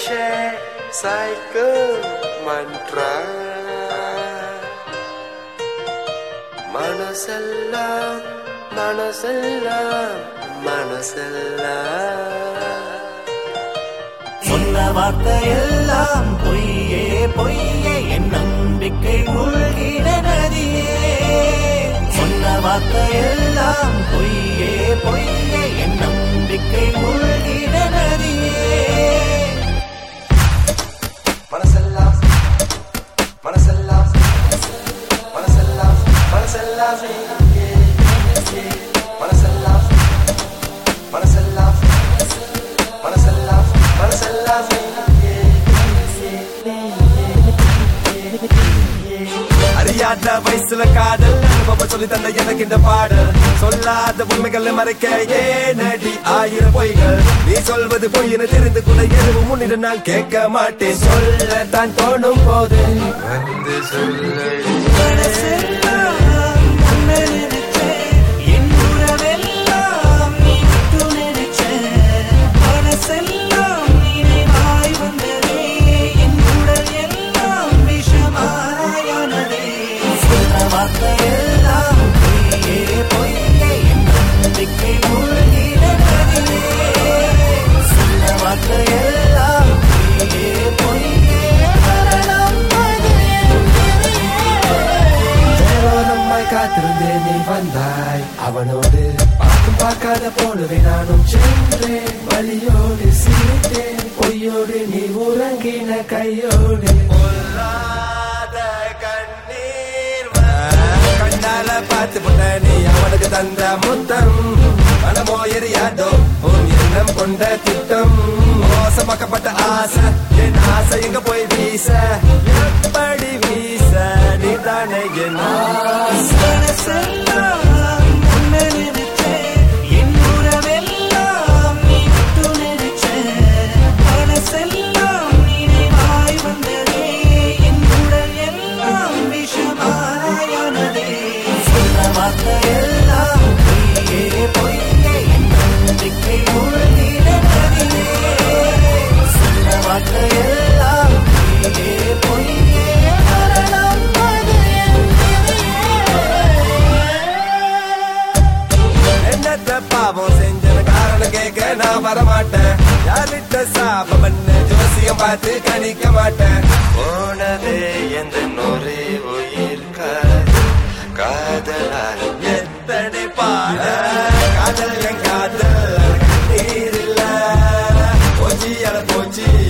share cycle mantra மனசெல்லாம் மனசெல்லாம் மனசெல்லாம் சொன்ன வார்த்தையெல்லாம் பொய்யே பொய்யே என் நம்பிக்கை மூழ்கிட நதியே சொன்ன வார்த்தையெல்லாம் பொய்யே பொய்யே என் நம்பிக்கை மூழ்கிட நதியே மனசெல்லாம் மனசெல்லாம் மனசெல்லாம் மனசெல்லாம் மனசெல்லாம் மனசெல்லாம் மனசெல்லாம் மனசெல்லாம் அறியாத வயசுல காதல் அனுபவம் சொல்லி தந்த எனக்கு இந்த பாடல் சொல்லாத உண்மைகளை மறைக்க ஏனடி ஆயிரம் பொய்கள் நீ சொல்வது பொய்னு தெரிந்து கூட எதுவும் முன்னிட நான் கேட்க மாட்டேன் சொல்லத்தான் தோணும் போது வந்து சொல்லடி மனசெல்லாம் உன்னை நினைச்சேன். என் உறவெல்லாம் நீ மட்டும் நினைச்சேன். மனசெல்லாம் நினைவாய் வந்ததே. என் உடல் எல்லாம் விஷமாயானதே. சொன்ன வார்த்தையெல்லாம் பொய்யே, பொய்யே. என் நம்பிக்கை மூழ்கிட நதியே. சொன்ன வார்த்தையெல்லாம் பொய்யே, பொய்யே. மரணம் அது என் தேரோரம்மாய் காத்திருந்தேன் நீ வந்தாய் அவனோடு பார்க்கும் பார்க்காத போலவே நானும் சென்றேன் வழியோடு சிரித்தேன் பொய்யோடு நீ உறங்கின கையோடு பொல்லாத கண்ணீர் கண்ணால பார்த்து புட்ட நீ அவனுக்கு தந்த முத்தம் மனமோ எரியாதோ உன் எண்ணம் கொண்ட திட்டம் மோசமாக்கப்பட்ட ஆசை என் ஆசை எங்க போய் வீச எப்படி வீச நீ தானே என் மனசெல்லாம் உன்னை நினைச்சேன். என் உறவெல்லாம் நீ மட்டும் நினைச்சேன். மனசெல்லாம் நினைவாய் வந்ததே. என் உடல் எல்லாம் விஷமாயானதே. சொன்ன வார்த்தையெல்லாம் பொய்யே, பொய்யே. என் நம்பிக்கை மூழ்கிட நதியே. சொன்ன வார்த்தையெல்லாம் பொய்யே, பொய்யே. மரணம் அது என் விதியே. என்னத்த பாவம் செஞ்சன காரணம் கேட்க நான் வரமாட்டேன் யார்கிட்ட சாபம் பண்ண ஜோசியம் பார்த்து கணிக்க மாட்டேன் போனதே எந்த நொறி உயிர் காதல் காதலால் எத்தனை பாட காதல் என் காதல் நீர் இல்ல போச்சி அல போச்சி